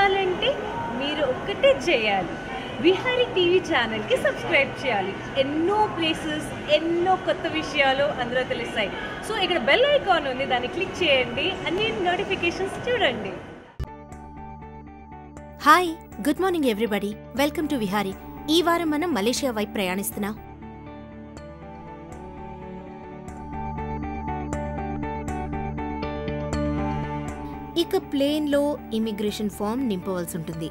చూడాలంటే మీరు ఒక్కటే చేయాలి విహారీ టీవీ ఛానల్కి సబ్స్క్రైబ్ చేయాలి ఎన్నో ప్లేసెస్ ఎన్నో కొత్త విషయాలు అందులో తెలుస్తాయి సో ఇక్కడ బెల్ ఐకాన్ ఉంది దాన్ని క్లిక్ చేయండి అన్ని నోటిఫికేషన్స్ చూడండి hi good morning everybody welcome to Vihari ఈ వారం మనం మలేషియా వైపు ప్రయాణిస్తున్నాం ఇక ప్లేన్లో ఇమిగ్రేషన్ ఫామ్ నింపవలసి ఉంటుంది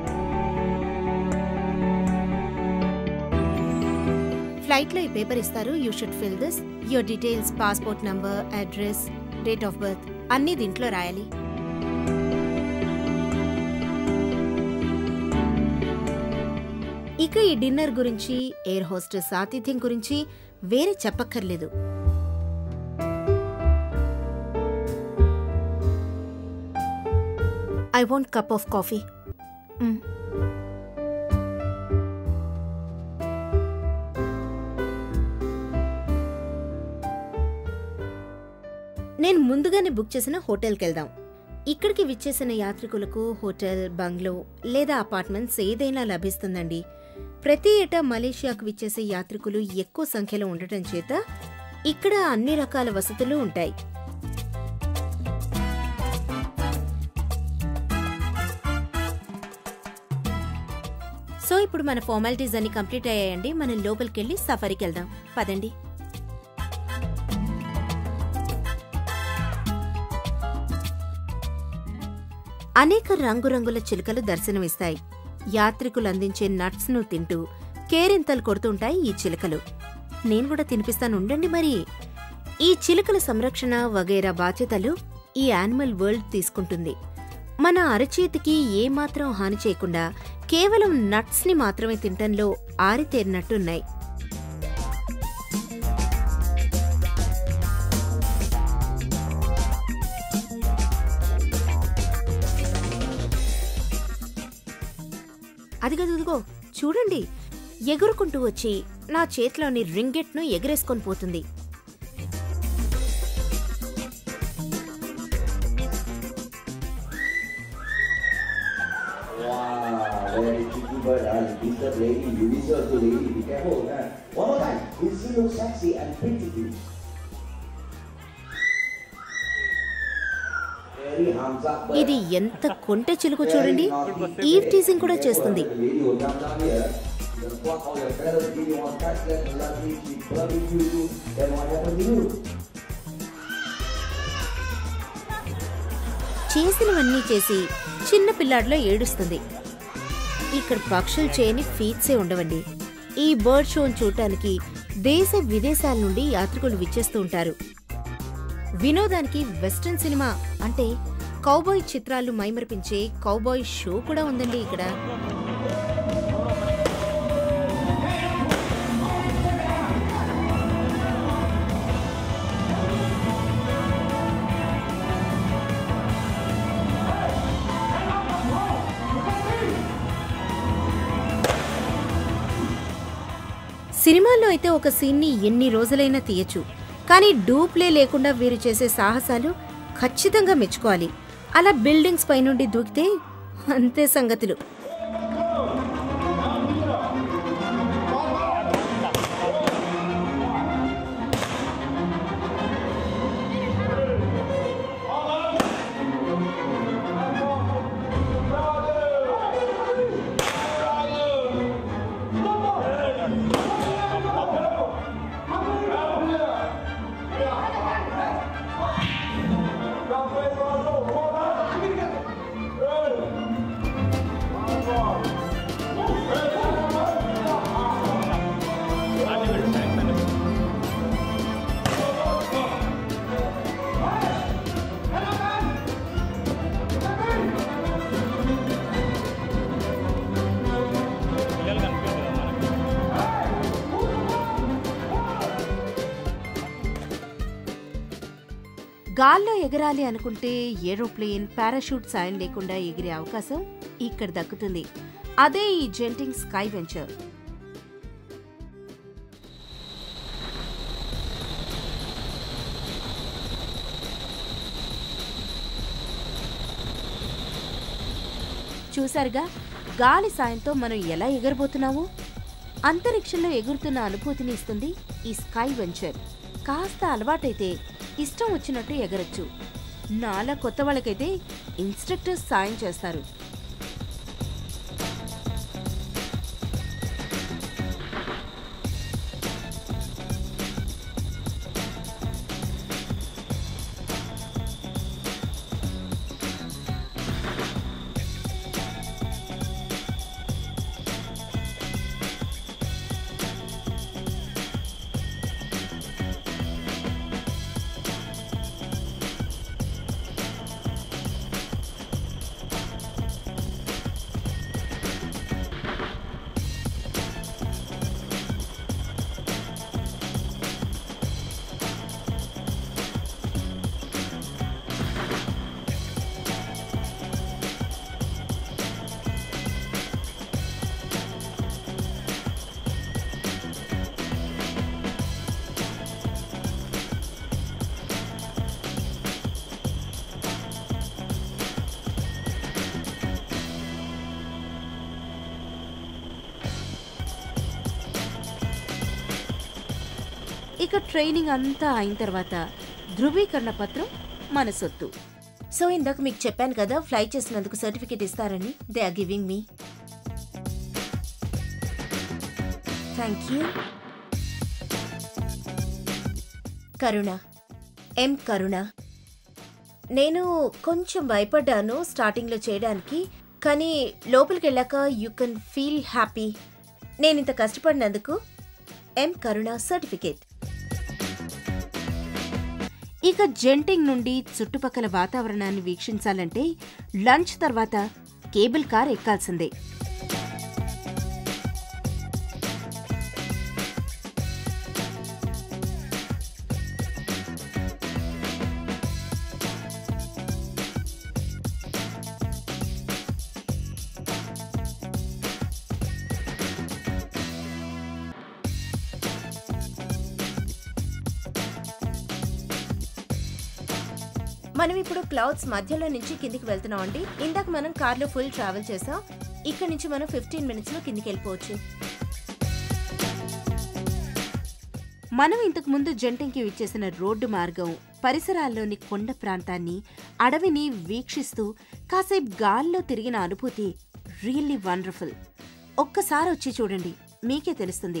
ఫ్లైట్లో ఈ పేపర్ ఇస్తారు you should fill this your details passport number address date of birth అన్నీ దీంట్లో రాయాలి ఇక ఈ డిన్నర్ గురించి ఎయిర్ హోస్టెస్ ఆతిథ్యం గురించి వేరే చెప్పక్కర్లేదు I want cup of coffee నేను ముందుగానే బుక్ చేసిన హోటల్కి వెళ్దాం ఇక్కడికి విచ్చేసిన యాత్రికులకు హోటల్ బంగ్లో లేదా అపార్ట్మెంట్స్ ఏదైనా లభిస్తుందండి ప్రతి ఏటా మలేషియాకు విచ్చేసే యాత్రికులు ఎక్కువ సంఖ్యలో ఉండటం చేత ఇక్కడ అన్ని రకాల వసతులు ఉంటాయి సో ఇప్పుడు మన ఫార్మాలిటీస్ అన్ని కంప్లీట్ అయ్యాయండి మనం లోపలికి వెళ్ళి సఫారీకి వెళ్దాం పదండి అనేక రంగురంగుల చిలుకలు దర్శనమిస్తాయి యాత్రికులు అందించే నట్స్ ను తింటూ కేరింతలు కొడుతుంటాయి ఈ చిలుకలు నేను కూడా తినిపిస్తాను ఉండండి మరి ఈ చిలుకల సంరక్షణ వగైరా బాధ్యతలు ఈ యానిమల్ వరల్డ్ తీసుకుంటుంది మన అరచేతికి ఏమాత్రం హాని చేయకుండా కేవలం నట్స్ ని మాత్రమే తినటంలో ఆరితేరినట్టున్నాయి అదిగదుగో చూడండి ఎగురుకుంటూ వచ్చి నా చేతిలోని రింగెట్ను ఎగరేసుకొని పోతుంది Wow, very cheeky bird, ah. You disturb lady, you disturb to lady, be careful, huh? One more time. You see look sexy and pretty too. Very hands up bird. ఇది ఎంత కొంటె చిలుకు చూడండి ఈవ్ టీజింగ్ కూడా చేస్తుంది The lady will jump down here. You pluck all your feathers, give you one touch, let the lovely she barbecue you. Then what happened to you? చేసినవన్నీ చేసి చిన్న పిల్లాడిలో ఏడుస్తుంది ఇక్కడ పక్షులు చేయని ఫీట్సే ఉండవండి ఈ బర్డ్ షోను చూడటానికి దేశ విదేశాల నుండి యాత్రికులు విచ్చేస్తూ ఉంటారు వినోదానికి వెస్ట్రన్ సినిమా అంటే కౌబాయ్ చిత్రాలు మైమరిపించే కౌబాయ్ షో కూడా ఉందండి ఇక్కడ సినిమాల్లో అయితే ఒక సీన్ని ఎన్ని రోజులైనా తీయచ్చు కానీ డూప్లే లేకుండా వీరు చేసే సాహసాలు ఖచ్చితంగా మెచ్చుకోవాలి అలా బిల్డింగ్స్ పైనుండి దూకితే అంతే సంగతులు గాల్లో ఎగరాలి అనుకుంటే ఏరోప్లేన్ పారాషూట్ సాయం లేకుండా ఎగిరే అవకాశం ఇక్కడ దక్కుతుంది అదే ఈ జెంటింగ్ స్కై వెంచర్ చూశారుగా గాలి సాయంతో మనం ఎలా ఎగరబోతున్నామో అంతరిక్షంలో ఎగురుతున్న అనుభూతిని ఇస్తుంది ఈ స్కై వెంచర్ కాస్త అలవాటైతే ఇష్టం వచ్చినట్టు ఎగరొచ్చు నాలా కొత్త వాళ్ళకైతే ఇన్స్ట్రక్టర్స్ సాయం చేస్తారు ఇక ట్రైనింగ్ అంతా అయిన తర్వాత ధృవీకరణ పత్రం మన సొత్తు సో ఇందాక మీకు చెప్పాను కదా ఫ్లై చేసినందుకు సర్టిఫికేట్ ఇస్తారని they are giving me thank you Karuna M Karuna నేను కొంచెం భయపడ్డాను స్టార్టింగ్లో చేయడానికి కానీ లోపలికి వెళ్ళాక యూ కెన్ ఫీల్ హ్యాపీ నేను ఇంత కష్టపడినందుకు ఎం కరుణ సర్టిఫికేట్ ఇక జెంటింగ్ నుండి చుట్టుపక్కల వాతావరణాన్ని వీక్షించాలంటే లంచ్ తర్వాత కేబుల్ కార్ ఎక్కాల్సిందే మనం ఇప్పుడు క్లౌడ్స్ మధ్యలో నుంచి కిందికి వెళ్తున్నాం అండి ఇందాక మనం కార్లో ఫుల్ ట్రావెల్ చేసాం ఇక్కడ నుంచి మనం ఫిఫ్టీన్ మినిట్స్ లో కిందికి వెళ్ళిపోవచ్చు మనం ఇంతకు ముందు జంటింగ్కి ఇచ్చేసిన రోడ్డు మార్గం పరిసరాల్లోని కొండ ప్రాంతాన్ని అడవిని వీక్షిస్తూ కాసేపు గాల్లో తిరిగిన అనుభూతి రియల్లీ వండర్ఫుల్ ఒక్కసారి వచ్చి చూడండి మీకే తెలుస్తుంది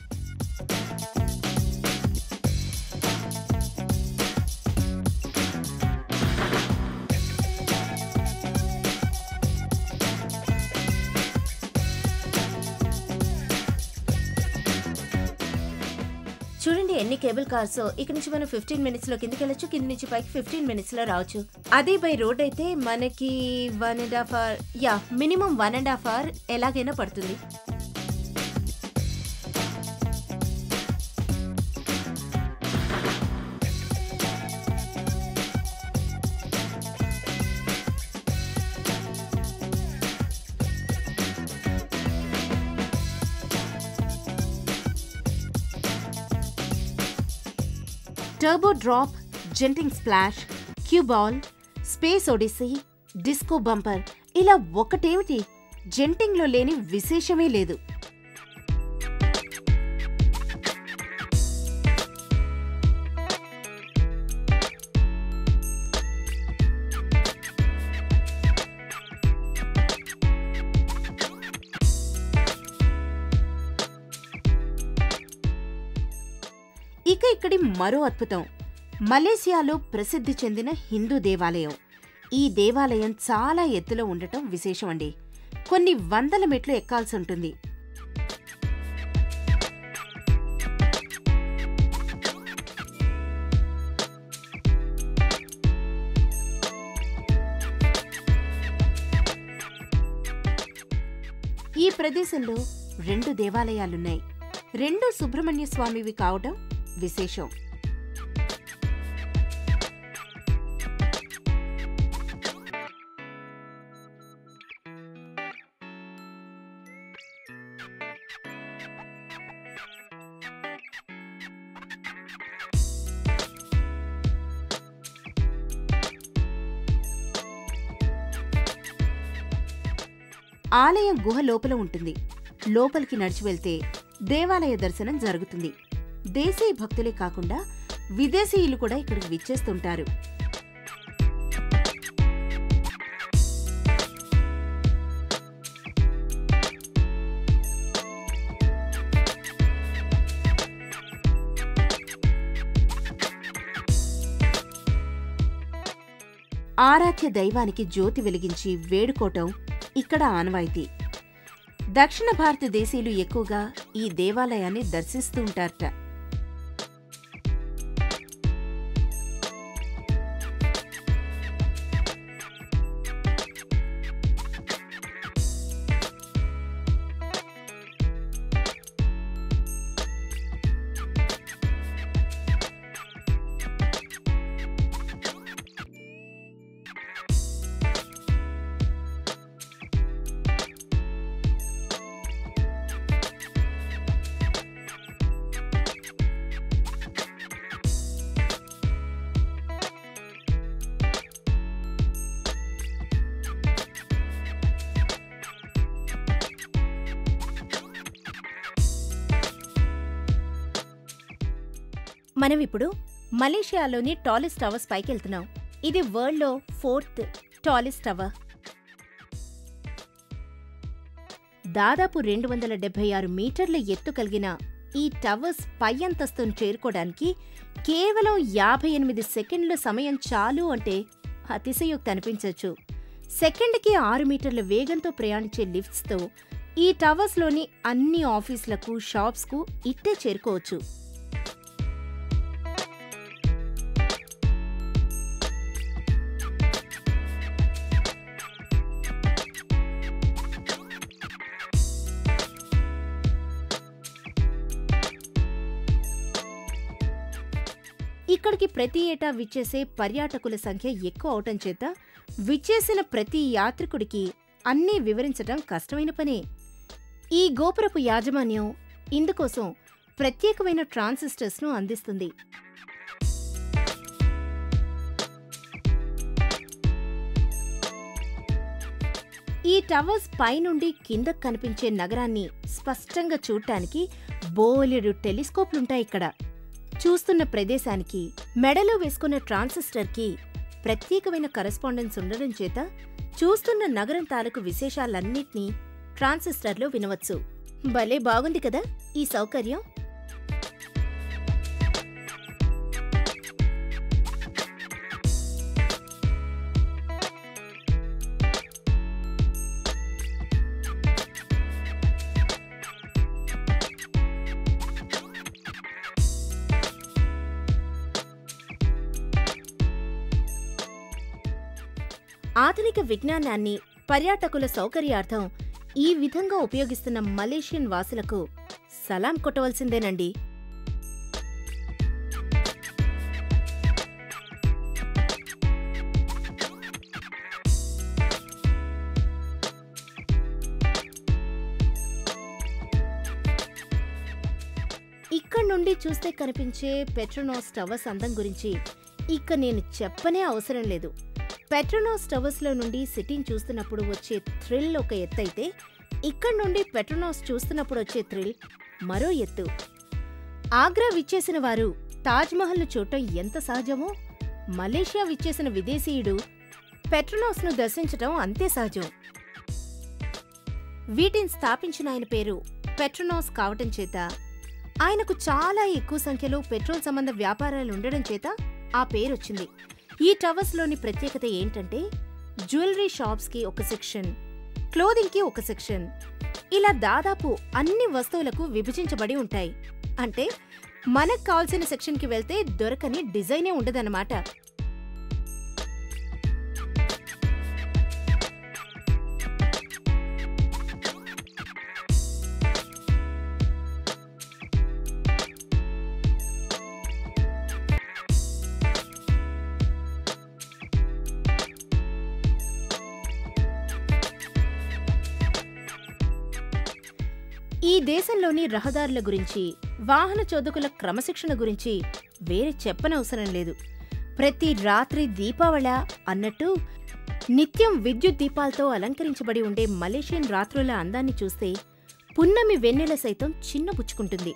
చూడండి ఎన్ని కేబుల్ కార్స్ ఇక్కడ నుంచి మనం ఫిఫ్టీన్ మినిట్స్ లో కిందకి వెళ్ళొచ్చు కింద నుంచి పైకి ఫిఫ్టీన్ మినిట్స్ లో రావచ్చు అదే బై రోడ్ అయితే మనకి one and half hour yeah minimum one and half hour ఎలాగైనా పడుతుంది టర్బో డ్రాప్ జెంటింగ్ స్ప్లాష్ క్యూబాల్ స్పేస్ ఒడిసీ డిస్కో బంపర్ ఇలా ఒకటేమిటి జెంటింగ్లో లేని విశేషమే లేదు ఇక ఇక్కడి మరో అద్భుతం మలేసియాలో ప్రసిద్ధి చెందిన హిందూ దేవాలయం ఈ దేవాలయం చాలా ఎత్తులో ఉండటం విశేషం అండి కొన్ని వందల మెట్లు ఎక్కాల్సి ఉంటుంది ఈ ప్రదేశంలో రెండు దేవాలయాలున్నాయి రెండు సుబ్రహ్మణ్య స్వామివి కావడం విశేషం ఆలయం గుహ లోపల ఉంటుంది లోపలికి నడిచి వెళ్తే దేవాలయ దర్శనం జరుగుతుంది దేశీయ భక్తులే కాకుండా విదేశీయులు కూడా ఇక్కడికి విచ్చేస్తుంటారు ఆరాధ్య దైవానికి జ్యోతి వెలిగించి వేడుకోవటం ఇక్కడ ఆనవాయితీ దక్షిణ భారతదేశీయులు ఎక్కువగా ఈ దేవాలయాన్ని దర్శిస్తూ ఉంటారట మనం ఇప్పుడు మలేషియాలోని టాలెస్ట్ టవర్స్ పైకి వెళ్తున్నాం ఇది వరల్డ్లో ఫోర్త్ టాలెస్ట్ టవర్ దాదాపు రెండు వందల డెబ్బై ఆరు మీటర్ల ఎత్తు కలిగిన ఈ టవర్స్ పై అంతస్తును చేరుకోవడానికి కేవలం యాభై ఎనిమిది సెకండ్ల సమయం చాలు అంటే అతిశయోక్తి అనిపించవచ్చు సెకండ్కి ఆరు మీటర్ల వేగంతో ప్రయాణించే లిఫ్ట్స్తో ఈ టవర్స్లోని అన్ని ఆఫీసులకు షాప్స్కు ఇట్టే చేరుకోవచ్చు ఇక్కడికి ప్రతి ఏటా విచ్చేసే పర్యాటకుల సంఖ్య ఎక్కువ అవటం చేత విచ్చేసిన ప్రతి యాత్రికుడికి అన్నీ వివరించటం కష్టమైన పనే ఈ గోపురపు యాజమాన్యం ఇందుకోసం ప్రత్యేకమైన ట్రాన్సిస్టర్స్ను అందిస్తుంది ఈ టవర్స్ పైనుండి కిందకు కనిపించే నగరాన్ని స్పష్టంగా చూడటానికి బోలెడు టెలిస్కోప్లుంటాయి ఇక్కడ చూస్తున్న ప్రదేశానికి మెడలో వేసుకున్న ట్రాన్సిస్టర్కి ప్రత్యేకమైన కరెస్పాండెన్స్ ఉండడం చేత చూస్తున్న నగరం తాలూకు విశేషాలన్నింటినీ ట్రాన్సిస్టర్లో వినవచ్చు భలే బాగుంది కదా ఈ సౌకర్యం ఆధునిక విజ్ఞానాన్ని పర్యాటకుల సౌకర్యార్థం ఈ విధంగా ఉపయోగిస్తున్న మలేషియన్ వాసులకు సలాం కొట్టవలసిందేనండి ఇక్కడి నుండి చూస్తే కనిపించే పెట్రోనాస్ టవర్స్ అందం గురించి ఇక నేను చెప్పనే అవసరం లేదు పెట్రోనాస్ టవర్స్ లో నుండి సిటీని చూస్తున్నప్పుడు వచ్చే థ్రిల్ ఒక ఎత్తు అయితే ఇక్కడి నుండి పెట్రోనాస్ చూస్తున్నప్పుడు వచ్చే థ్రిల్ మరో ఎత్తు ఆగ్రా విచ్చేసిన వారు తాజ్మహల్ను చూడటం ఎంత సహజమో మలేషియా విచ్చేసిన విదేశీయుడు పెట్రోనాస్ను దర్శించటం అంతే సహజం వీటిని స్థాపించిన ఆయన పేరు పెట్రోనాస్ కావటం చేత ఆయనకు చాలా ఎక్కువ సంఖ్యలో పెట్రోల్ సంబంధ వ్యాపారాలు ఉండడం చేత ఆ పేరొచ్చింది ఈ టవర్స్లోని ప్రత్యేకత ఏంటంటే జ్యువెలరీ షాప్స్కి ఒక సెక్షన్ క్లోదింగ్కి ఒక సెక్షన్ ఇలా దాదాపు అన్ని వస్తువులకు విభజించబడి ఉంటాయి అంటే మనకు కావాల్సిన సెక్షన్కి వెళ్తే దొరకని డిజైనే ఉండదన్నమాట ఈ దేశంలోని రహదారుల గురించి వాహన చోదకుల క్రమశిక్షణ గురించి వేరే చెప్పనవసరం లేదు ప్రతి రాత్రి దీపావళ అన్నట్టు నిత్యం విద్యుత్ దీపాలతో అలంకరించబడి ఉండే మలేషియన్ రాత్రుల అందాన్ని చూస్తే పున్నమి వెన్నెల సైతం చిన్నబుచ్చుకుంటుంది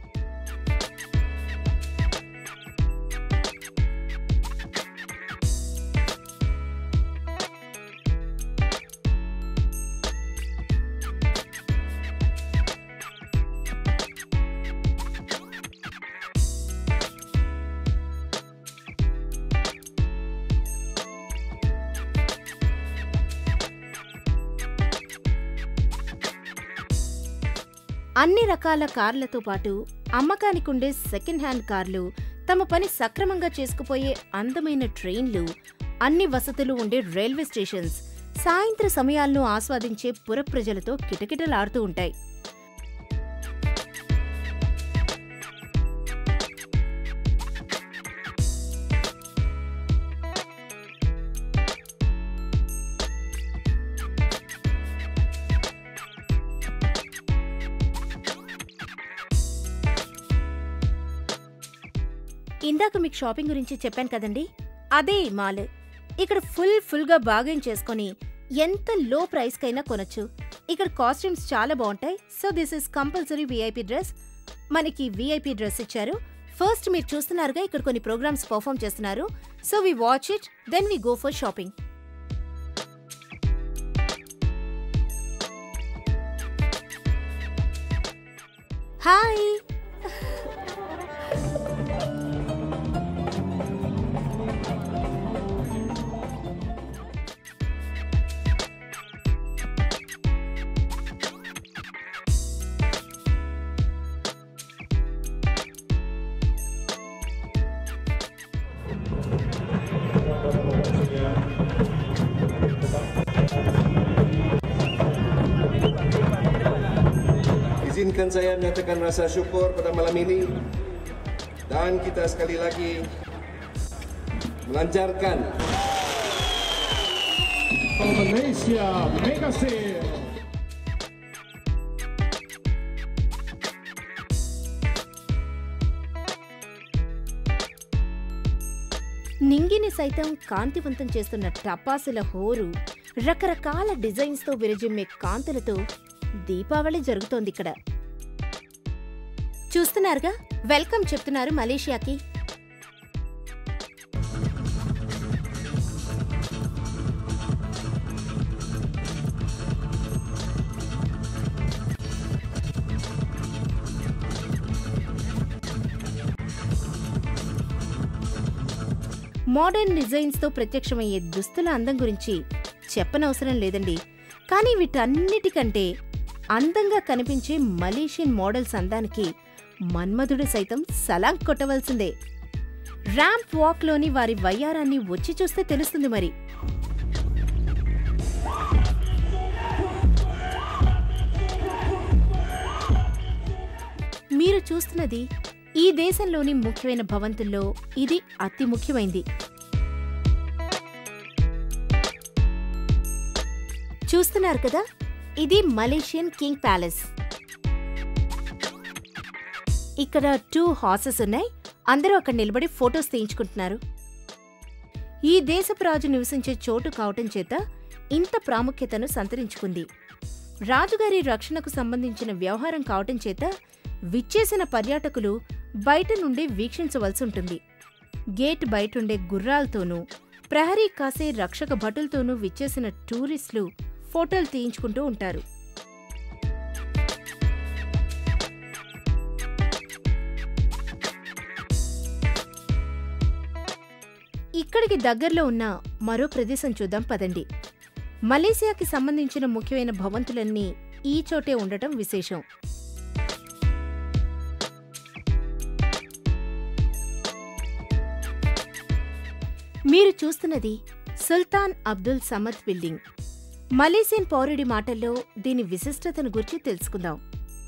అన్ని రకాల కార్లతో పాటు అమ్మకానికుండే సెకండ్ హ్యాండ్ కార్లు తమ పని సక్రమంగా చేసుకుపోయే అందమైన ట్రైన్లు అన్ని వసతులు ఉండే రైల్వే స్టేషన్స్ సాయంత్ర సమయాలను ఆస్వాదించే పురప్రజలతో కిటకిటలాడుతూ ఉంటాయి ఇందాక మీకు షాపింగ్ గురించి చెప్పాను కదండి అదే ఈ మాల్ ఇక్కడ ఫుల్ ఫుల్గా బాగైన్ చేసుకొని ఎంత లో ప్రైస్కైనా కొనొచ్చు ఇక్కడ కాస్ట్యూమ్స్ చాలా బాగుంటాయి so this is compulsory VIP dress మనకి విఐపి డ్రెస్ ఇచ్చారు ఫస్ట్ మీరు చూస్తున్నారుగా ఇక్కడ కొన్ని ప్రోగ్రామ్స్ పర్ఫామ్ చేస్తున్నారు so we watch it then we go for shopping hi Izinkan saya menyatakan rasa syukur pada malam ini dan kita sekali lagi melancarkan Malaysia Mega Sale. నింగిని సైతం కాంతివంతం చేస్తున్న టపాసుల హోరు రకరకాల డిజైన్స్తో విరజిమ్మే కాంతులతో దీపావళి జరుగుతోంది ఇక్కడ చూస్తున్నారుగా వెల్కమ్ చెప్తున్నారు మలేషియాకి మోడర్న్ డిజైన్స్తో ప్రత్యక్షమయ్యే దుస్తుల అందం గురించి చెప్పనవసరం లేదండి కానీ వీటన్నిటికంటే అందంగా కనిపించే మలేషియన్ మోడల్స్ అందానికి మన్మధుడు సైతం సలాం కొట్టవలసిందే ర్యాంప్ వాక్లోని వారి వయ్యారాన్ని వచ్చి చూస్తే తెలుస్తుంది మరి మీరు చూస్తున్నది ఈ దేశంలోని ముఖ్యమైన భవంతుల్లో ఇది అతి ముఖ్యమైంది చూస్తున్నారు కదా ఇది మలేషియన్ కింగ్ ప్యాలెస్ ఇక్కడ టూ హార్సెస్ ఉన్నాయి అందరూ అక్కడ నిలబడి ఫొటోస్ తీయించుకుంటున్నారు ఈ దేశపు రాజు నివసించే చోటు కావటం చేత ఇంత ప్రాముఖ్యతను సంతరించుకుంది రాజుగారి రక్షణకు సంబంధించిన వ్యవహారం కావటం చేత విచ్చేసిన పర్యాటకులు బయట నుండి వీక్షించవలసి ఉంటుంది గేట్ బయటుండే గుర్రాలతోనూ ప్రహరీ కాసే రక్షక భటులతోనూ విచ్చేసిన టూరిస్టులు ఫోటోలు తీయించుకుంటూ ఉంటారు ఇక్కడికి దగ్గరలో ఉన్న మరో ప్రదేశం చూద్దాం పదండి మలేసియాకి సంబంధించిన ముఖ్యమైన భవంతులన్నీ ఈ చోటే ఉండటం విశేషం మీరు చూస్తున్నది Sultan Abdul Samad building Malaysian పౌరుడి మాటల్లో దీని విశిష్టతను గురించి తెలుసుకుందాం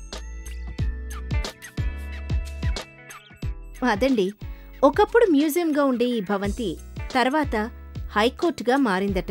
అదండి ఒకప్పుడు మ్యూజియంగా ఉండే ఈ భవంతి తర్వాత హైకోర్టుగా మారిందట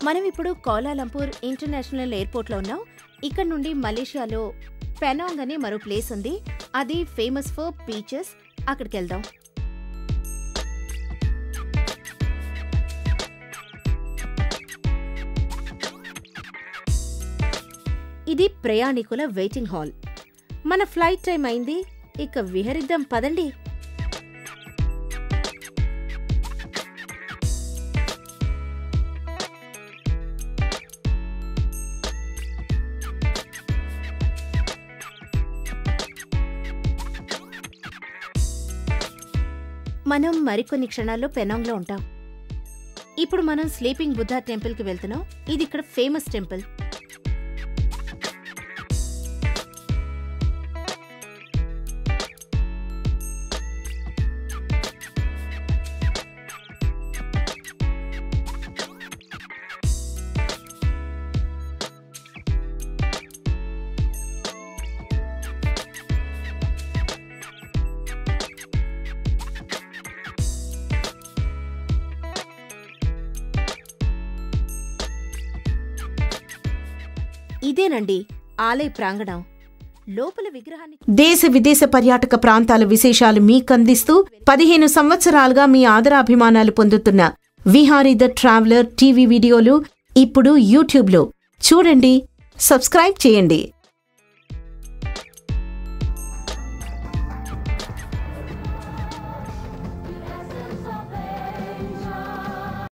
మనం ఇప్పుడు కోలాలంపూర్ ఇంటర్నేషనల్ ఎయిర్పోర్ట్లో ఉన్నాం ఇక్కడ నుండి మలేషియాలో పెనాంగ్ అనే మరో ప్లేస్ ఉంది అది ఫేమస్ ఫర్ బీచెస్ అక్కడికి వెళ్దాం ఇది ప్రయాణికుల వెయిటింగ్ హాల్ మన ఫ్లైట్ టైం అయింది ఇక విహరిద్దాం పదండి మనం మరికొన్ని క్షణాల్లో పెనాంగ్లో ఉంటాం ఇప్పుడు మనం స్లీపింగ్ బుద్ధ టెంపుల్కి వెళ్తున్నాం ఇది ఇక్కడ ఫేమస్ టెంపుల్ ఇదేనండి ఆలయ ప్రాంగణం లోపల విగ్రహాన్ని దేశ విదేశ పర్యాటక ప్రాంతాల విశేషాలు మీకందిస్తూ పదిహేను సంవత్సరాలుగా మీ ఆదరాభిమానాలు పొందుతున్న విహారీ ద ట్రావెలర్ టీవీ వీడియోలు ఇప్పుడు యూట్యూబ్లో చూడండి సబ్స్క్రైబ్ చేయండి